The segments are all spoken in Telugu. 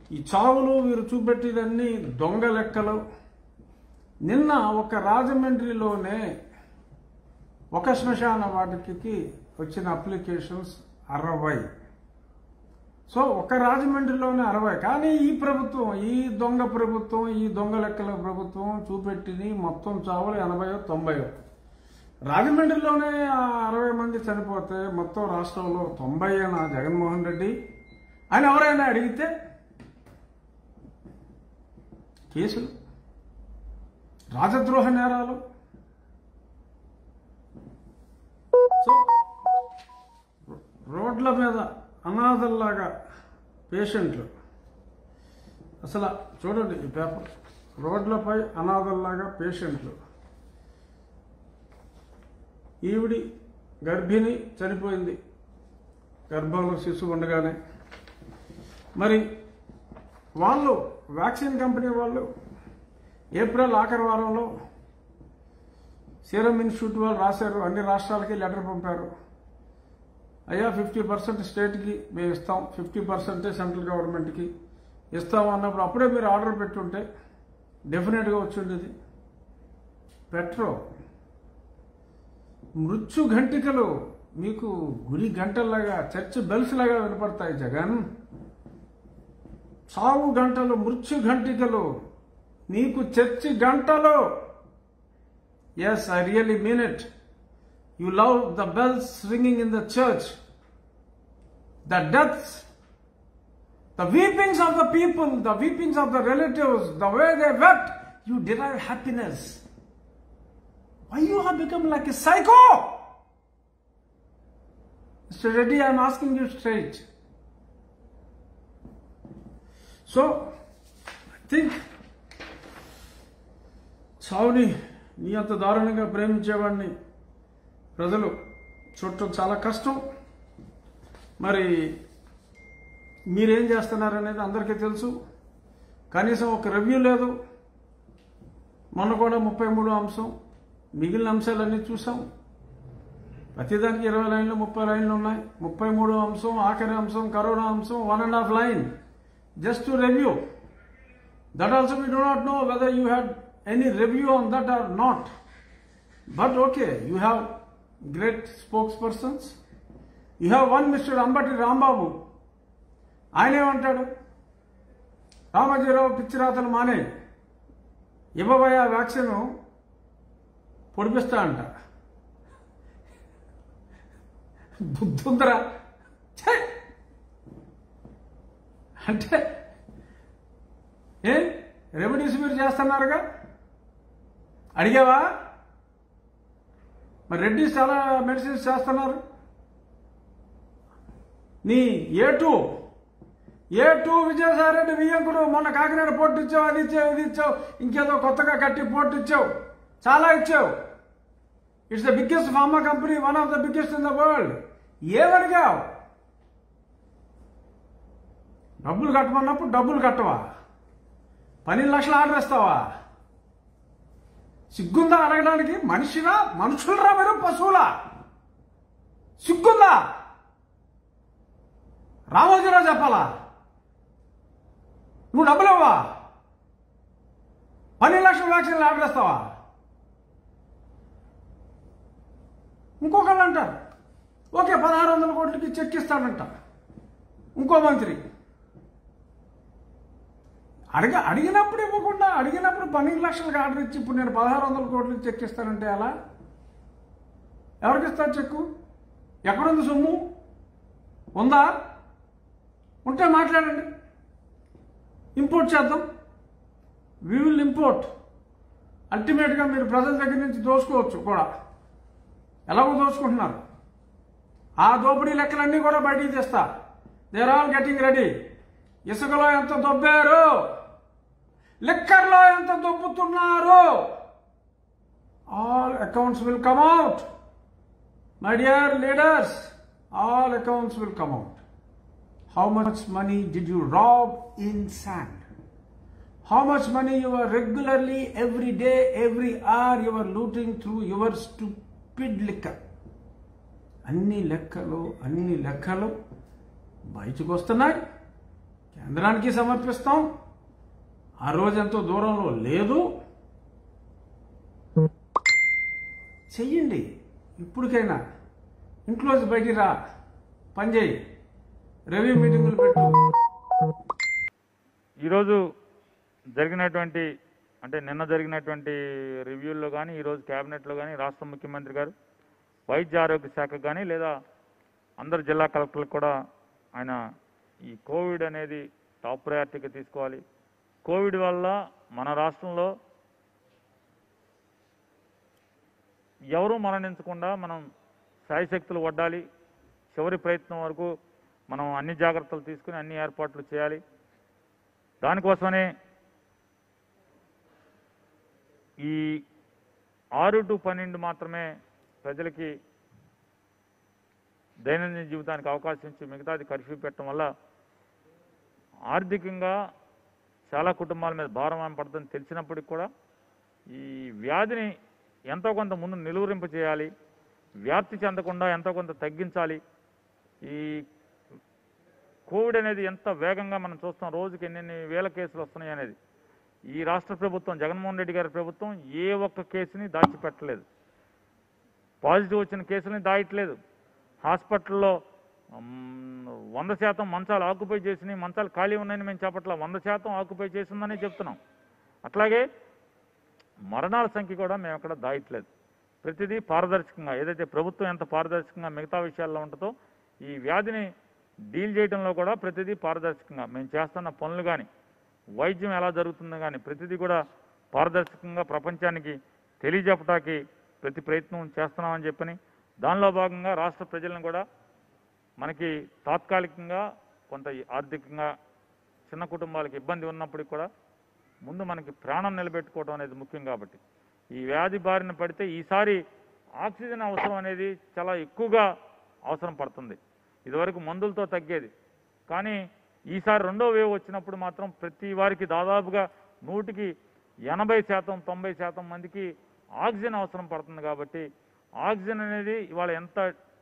ఈ చావులు వీరు చూపెట్టేదన్నీ దొంగ లెక్కలు నిన్న ఒక రాజమండ్రిలోనే ఒక శ్మశాన వాటికి వచ్చిన అప్లికేషన్స్ అరవై సో ఒక రాజమండ్రిలోనే అరవై కానీ ఈ ప్రభుత్వం ఈ దొంగ ప్రభుత్వం ఈ దొంగ లెక్కల ప్రభుత్వం చూపెట్టింది మొత్తం చావులు ఎనభైయో తొంభైయో రాజమండ్రిలోనే ఆ అరవై మంది చనిపోతే మొత్తం రాష్ట్రంలో తొంభై నా జగన్మోహన్ రెడ్డి అని ఎవరైనా అడిగితే కేసులు రాజద్రోహ నేరాలు సో రోడ్ల మీద అనాథల్లాగా పేషెంట్లు అసలు చూడండి ఈ పేపర్ రోడ్లపై అనాథల్లాగా పేషెంట్లు ఈవిడి గర్భిణి చనిపోయింది గర్భంలో శిశువు ఉండగానే మరి వాళ్ళు వ్యాక్సిన్ కంపెనీ వాళ్ళు ఏప్రిల్ ఆఖరి వారంలో సీరం ఇన్స్టిట్యూట్ వాళ్ళు రాశారు అన్ని రాష్ట్రాలకి లెటర్ పంపారు అయ్యా ఫిఫ్టీ పర్సెంట్ స్టేట్కి మేము ఇస్తాం ఫిఫ్టీ పర్సెంటే సెంట్రల్ గవర్నమెంట్కి ఇస్తాం అన్నప్పుడు అప్పుడే మీరు ఆర్డర్ పెట్టుంటే డెఫినెట్గా వచ్చిండేది పెట్రో మృత్యు ఘంటికలు మీకు గురి గంటల్లాగా చర్చ్ బెల్స్ లాగా వినపడతాయి జగన్ సావు గంటలు మృత్యు ఘంటికలు నీకు చర్చి గంటలు yes I really mean it you love the bells ringing in the church the deaths the weepings of the people the weepings of the relatives the way they wet you derive happiness Why you have become like a psycho? Mr. Reddy, I am asking you straight. So, I think చావుని నీ అంత దారుణంగా ప్రేమించేవాడిని ప్రజలు చూడటం చాలా కష్టం మరి మీరేం చేస్తున్నారనేది అందరికీ తెలుసు కనీసం ఒక రివ్యూ లేదు మొన్న కూడా ముప్పై మూడో అంశం మిగిలిన అంశాలన్నీ చూసాం ప్రతిదానికి ఇరవై లైన్లు ముప్పై లైన్లు ఉన్నాయి ముప్పై మూడో అంశం ఆఖరి అంశం కరోనా అంశం one and half line just to review that also we do not know whether you had any review on that or not but okay you have great spokes persons you have one mister Ambati Rambabu ఆయన ఏమంటాడు రామజీరావు పిచ్చి రాతలు మానే ఇవ్వబోయే వ్యాక్సిన్ పొడిపిస్తా అంట బుద్ధుందరా ఛే! అంటే ఏ రెమెడీస్ మీరు చేస్తున్నారుగా అడిగావా మరి రెడ్డిస్ చాలా మెడిసిన్స్ చేస్తున్నారు నీ A two A two Vijayasai Reddy వియ్యంకుడు మొన్న కాకినాడ పోర్టు ఇచ్చావు అది ఇచ్చావు ఇది ఇచ్చావు ఇంకేదో కొత్తగా కట్టి పోర్టు ఇచ్చావు చాలా ఇచ్చావు it's the biggest pharma company one of the biggest in the world ఏమడిగావు డబ్బులు కట్టమన్నప్పుడు డబ్బులు కట్టవా పన్నెండు లక్షలు ఆర్డర్ ఇస్తావా సిగ్గుందా అడగడానికి మనిషినా మనుషులరా మీరు పశువులా సిగ్గుందా రామోజీరావు చెప్పాలా నువ్వు డబ్బులు ఇవ్వవా పన్నెండు లక్షల వ్యాక్సిన్లు ఆర్డర్ ఇస్తావా ఇంకొకళ్ళు అంటారు ఓకే పదహారు వందల కోట్లకి చెక్ ఇస్తాడంట ఇంకో మంత్రి అడిగ అడిగినప్పుడు ఇవ్వకుండా అడిగినప్పుడు పన్నెండు లక్షలకు ఆర్డర్ ఇచ్చి ఇప్పుడు నేను పదహారు వందల కోట్లకి చెక్ ఇస్తానంటే ఎలా ఎవరికి ఇస్తారు చెక్కు ఎక్కడుంది సొమ్ము ఉందా ఉంటే మాట్లాడండి ఇంపోర్ట్ చేద్దాం వీ విల్ ఇంపోర్ట్ అల్టిమేట్గా మీరు ప్రజల దగ్గర నుంచి దోచుకోవచ్చు కూడా ఎలాగో దోచుకుంటున్నారు ఆ దోపిడీ లెక్కలన్నీ కూడా బయటికి తెస్తా దేర్ ఆల్ గెటింగ్ రెడీ ఇసుకలో ఎంత దొబ్బారు లిక్కర్లో ఎంత దొబ్బుతున్నారు all accounts will come out my dear leaders all accounts will come out how much money did you rob in sand how much money you are regularly every day every hour you are looting through your stupid liquor అన్ని లెక్కలు అన్ని లెక్కలు బయటకు వస్తున్నాయి కేంద్రానికి సమర్పిస్తాం ఆ రోజు ఎంతో దూరంలో లేదు చెయ్యండి ఇప్పటికైనా ఇంట్లోంచి బయటికి రా పని చేయి రెవెన్యూ మీటింగులు పెట్టు ఈరోజు జరిగినటువంటి అంటే నిన్న జరిగినటువంటి రివ్యూల్లో కానీ ఈరోజు క్యాబినెట్లో కానీ రాష్ట్ర ముఖ్యమంత్రి గారు వైద్య ఆరోగ్య శాఖ కానీ లేదా అందరు జిల్లా కలెక్టర్లకు కూడా ఆయన ఈ కోవిడ్ అనేది టాప్ ప్రయారిటీగా తీసుకోవాలి కోవిడ్ వల్ల మన రాష్ట్రంలో ఎవరూ మరణించకుండా మనం శాయశక్తులు వడ్డాలి చివరి ప్రయత్నం వరకు మనం అన్ని జాగ్రత్తలు తీసుకుని అన్ని ఏర్పాట్లు చేయాలి దానికోసమనే ఈ ఆరు టు పన్నెండు మాత్రమే ప్రజలకి దైనందిన జీవితానికి అవకాశం ఇచ్చి మిగతాది కర్ఫ్యూ పెట్టడం వల్ల ఆర్థికంగా చాలా కుటుంబాల మీద భారం పడుతుంది తెలిసినప్పటికి కూడా ఈ వ్యాధిని ఎంతో కొంత ముందు నిలువరింప చేయాలి వ్యాప్తి చెందకుండా ఎంతో కొంత తగ్గించాలి ఈ కోవిడ్ అనేది ఎంత వేగంగా మనం చూస్తాం రోజుకి ఎన్నెన్ని వేల కేసులు వస్తున్నాయి అనేది ఈ రాష్ట్ర ప్రభుత్వం జగన్మోహన్ రెడ్డి గారి ప్రభుత్వం ఏ ఒక్క కేసుని దాచిపెట్టలేదు పాజిటివ్ వచ్చిన కేసులని దాయట్లేదు హాస్పిటల్లో మ్, వంద శాతం మంచాలు ఆక్యుపై చేసినాయి మంచాలు ఖాళీ ఉన్నాయని మేము చెప్పట్లా వంద శాతం ఆక్యుపై చేసిందని చెప్తున్నాం అట్లాగే మరణాల సంఖ్య కూడా మేము అక్కడ దాయట్లేదు ప్రతిదీ పారదర్శకంగా ఏదైతే ప్రభుత్వం ఎంత పారదర్శకంగా మిగతా విషయాల్లో ఉంటుందో ఈ వ్యాధిని డీల్ చేయడంలో కూడా ప్రతిదీ పారదర్శకంగా మేము చేస్తున్న పనులు కానీ వైద్యం ఎలా జరుగుతుందో కానీ ప్రతిదీ కూడా పారదర్శకంగా ప్రపంచానికి తెలియజెప్పటానికి ప్రతి ప్రయత్నం చేస్తున్నామని చెప్పని దానిలో భాగంగా రాష్ట్ర ప్రజలను కూడా మనకి తాత్కాలికంగా కొంత ఆర్థికంగా చిన్న కుటుంబాలకు ఇబ్బంది ఉన్నప్పటికీ కూడా ముందు మనకి ప్రాణం నిలబెట్టుకోవడం అనేది ముఖ్యం కాబట్టి ఈ వ్యాధి బారిన పడితే ఈసారి ఆక్సిజన్ అవసరం అనేది చాలా ఎక్కువగా అవసరం పడుతుంది ఇదివరకు మందులతో తగ్గేది కానీ ఈసారి రెండో వేవ్ వచ్చినప్పుడు మాత్రం ప్రతి వారికి దాదాపుగా నూటికి ఎనభై శాతం తొంభై శాతం మందికి ఆక్సిజన్ అవసరం పడుతుంది కాబట్టి ఆక్సిజన్ అనేది ఇవాళ ఎంత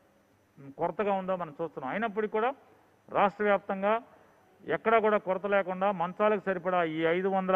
కొరతగా ఉందో మనం చూస్తున్నాం అయినప్పటికీ కూడా రాష్ట్ర వ్యాప్తంగా ఎక్కడా కూడా కొరత లేకుండా మంచాలకు సరిపడా ఈ ఐదు వందల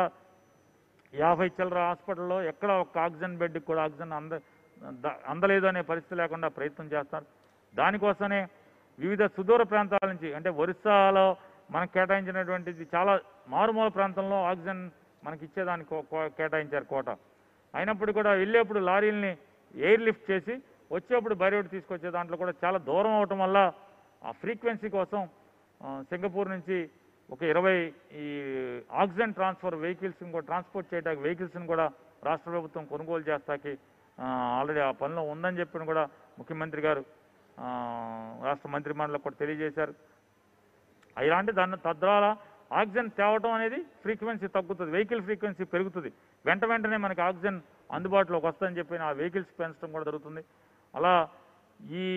యాభై చిల్లర హాస్పిటల్లో ఎక్కడ ఒక ఆక్సిజన్ బెడ్కి కూడా ఆక్సిజన్ అంద ద- అందలేదు అనే పరిస్థితి లేకుండా ప్రయత్నం చేస్తారు దానికోసమే వివిధ సుదూర ప్రాంతాల నుంచి అంటే ఒరిస్సాలో మనకు కేటాయించినటువంటిది చాలా మారుమూల ప్రాంతంలో ఆక్సిజన్ మనకి ఇచ్చేదానికి కో- కో- కేటాయించారు కోట అయినప్పుడు కూడా వెళ్ళేప్పుడు లారీల్ని ఎయిర్ లిఫ్ట్ చేసి వచ్చేప్పుడు బయట తీసుకొచ్చే దాంట్లో కూడా చాలా దూరం అవటం వల్ల ఆ ఫ్రీక్వెన్సీ కోసం ఆ, సింగపూర్ నుంచి ఒక ఇరవై ఈ ఆక్సిజన్ ట్రాన్స్ఫర్ వెహికల్స్ని కూడా ట్రాన్స్పోర్ట్ చేయడానికి వెహికల్స్ని కూడా రాష్ట్ర ప్రభుత్వం కొనుగోలు చేస్తాకి ఆల్రెడీ ఆ పనిలో ఉందని చెప్పిన కూడా ముఖ్యమంత్రి గారు ఆ, రాష్ట్ర మంత్రి మండలికి కూడా తెలియజేశారు ఇలాంటి దాన్ని తద్వారా ఆక్సిజన్ తేవటం అనేది ఫ్రీక్వెన్సీ తగ్గుతుంది వెహికల్ ఫ్రీక్వెన్సీ పెరుగుతుంది వెంట వెంటనే మనకి ఆక్సిజన్ అందుబాటులోకి వస్తుందని చెప్పి ఆ వెహికల్స్ పెంచడం కూడా జరుగుతుంది అలా ఈ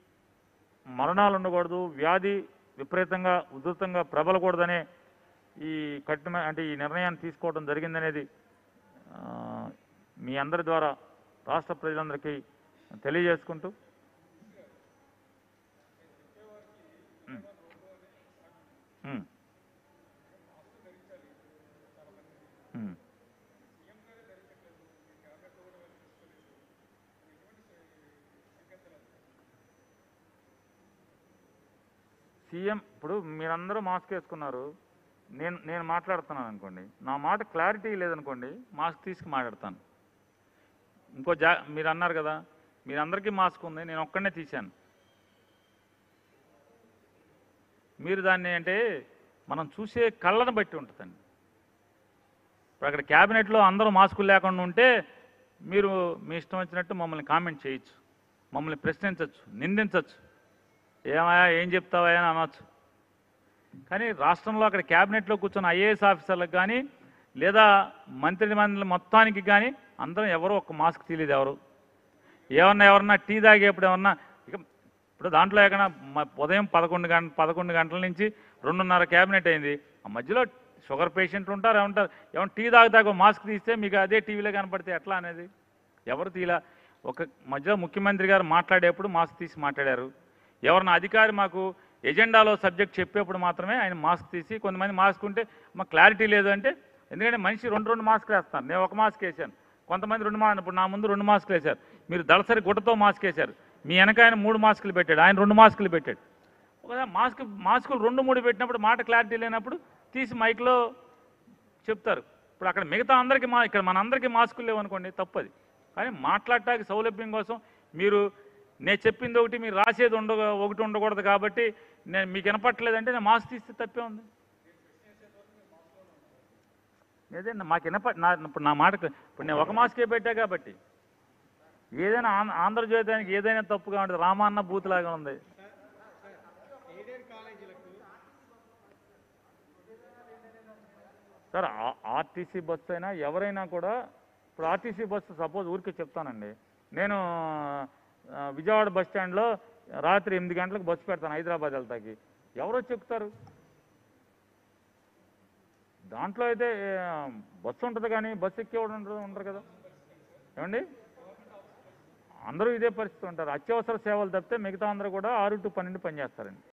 మరణాలు ఉండకూడదు వ్యాధి విపరీతంగా ఉధృతంగా ప్రబలకూడదనే ఈ కఠిన అంటే ఈ నిర్ణయాన్ని తీసుకోవడం జరిగిందనేది ఆ, మీ అందరి ద్వారా రాష్ట్ర ప్రజలందరికీ తెలియజేసుకుంటూ ఉమ్. ఉమ్. ఉమ్. సీఎం ఇప్పుడు మీరందరూ మాస్క్ వేసుకున్నారు నేను నేను మాట్లాడుతున్నాను అనుకోండి నా మాట క్లారిటీ లేదనుకోండి మాస్క్ తీసుకు మాట్లాడతాను ఇంకో జా మీరు అన్నారు కదా మీరందరికీ మాస్క్ ఉంది నేను ఒక్కడనే తీశాను మీరు దాన్ని అంటే మనం చూసే కళ్ళను బట్టి ఉంటుందండి ఇప్పుడు అక్కడ క్యాబినెట్లో అందరూ మాస్కులు లేకుండా ఉంటే మీరు మీ ఇష్టం వచ్చినట్టు మమ్మల్ని కామెంట్ చేయొచ్చు మమ్మల్ని ప్రశ్నించవచ్చు నిందించవచ్చు ఏమయ్యా ఏం చెప్తావా అని అనొచ్చు కానీ రాష్ట్రంలో అక్కడ క్యాబినెట్లో కూర్చున్న ఐఏఎస్ ఆఫీసర్లకు కానీ లేదా మంత్రి మండలి మొత్తానికి కానీ అందరం ఎవరు ఒక మాస్క్ తీయలేదు ఎవరు ఏమన్నా ఎవరన్నా టీ తాగేప్పుడు ఏమన్నా ఇక ఇప్పుడు దాంట్లో ఎక్కడ ఉదయం పదకొండు గంట పదకొండు గంటల నుంచి రెండున్నర క్యాబినెట్ అయింది ఆ మధ్యలో షుగర్ పేషెంట్లు ఉంటారు ఏమంటారు ఏమన్నా టీ తాగుతాక మాస్క్ తీస్తే మీకు అదే టీవీలో కనపడితే ఎట్లా అనేది ఎవరు తీలా ఒక మధ్యలో ముఖ్యమంత్రి గారు మాట్లాడేప్పుడు మాస్క్ తీసి మాట్లాడారు ఎవరన్నా అధికారి మాకు ఎజెండాలో సబ్జెక్ట్ చెప్పేప్పుడు మాత్రమే ఆయన మాస్క్ తీసి కొంతమంది మాస్క్ ఉంటే మాకు క్లారిటీ లేదు అంటే ఎందుకంటే మనిషి రెండు రెండు మాస్కులు వేస్తాను నేను ఒక మాస్క్ వేసాను కొంతమంది రెండు మా ఇప్పుడు నా ముందు రెండు మాస్కులు వేశారు మీరు దళసరి గుట్టతో మాస్క్ వేశారు మీ వెనక ఆయన మూడు మాస్కులు పెట్టాడు ఆయన రెండు మాస్కులు పెట్టాడు ఒకవేళ మాస్క్ మాస్కులు రెండు మూడు పెట్టినప్పుడు మాట క్లారిటీ లేనప్పుడు తీసి మైక్లో చెప్తారు ఇప్పుడు అక్కడ మిగతా అందరికీ మా ఇక్కడ మనందరికీ మాస్కులు లేవనుకోండి తప్పది కానీ మాట్లాడటానికి సౌలభ్యం కోసం మీరు నేను చెప్పింది ఒకటి మీరు రాసేది ఉండ ఒకటి ఉండకూడదు కాబట్టి నేను మీకు వినపట్టలేదంటే నేను మాస్క్ తీస్తే తప్పే ఉంది ఏదే మాకు వినప నా ఇప్పుడు నా మాటకు ఇప్పుడు నేను ఒక మాస్కే పెట్టా కాబట్టి ఏదైనా ఆంధ్ర ఆంధ్రజ్యోతానికి ఏదైనా తప్పుగా ఉంటుంది రామాన్న బూత్లాగా ఉంది సార్ ఆ- ఆర్టీసీ బస్సు అయినా ఎవరైనా కూడా ఇప్పుడు ఆర్టీసీ బస్సు సపోజ్ ఊరికే చెప్తానండి నేను ఆ, విజయవాడ బస్ స్టాండ్లో రాత్రి ఎనిమిది గంటలకు బస్సు పెడతాను హైదరాబాద్ వెళ్తాకి ఎవరో చెప్తారు దాంట్లో అయితే ఆ, బస్సు ఉంటుంది కానీ బస్సు ఎక్కేవాడు ఉండరు ఉండరు కదా ఏమండి అందరూ ఇదే పరిస్థితి ఉంటారు అత్యవసర సేవలు తప్పితే మిగతా అందరూ కూడా ఆరు టు పన్నెండు పనిచేస్తారండి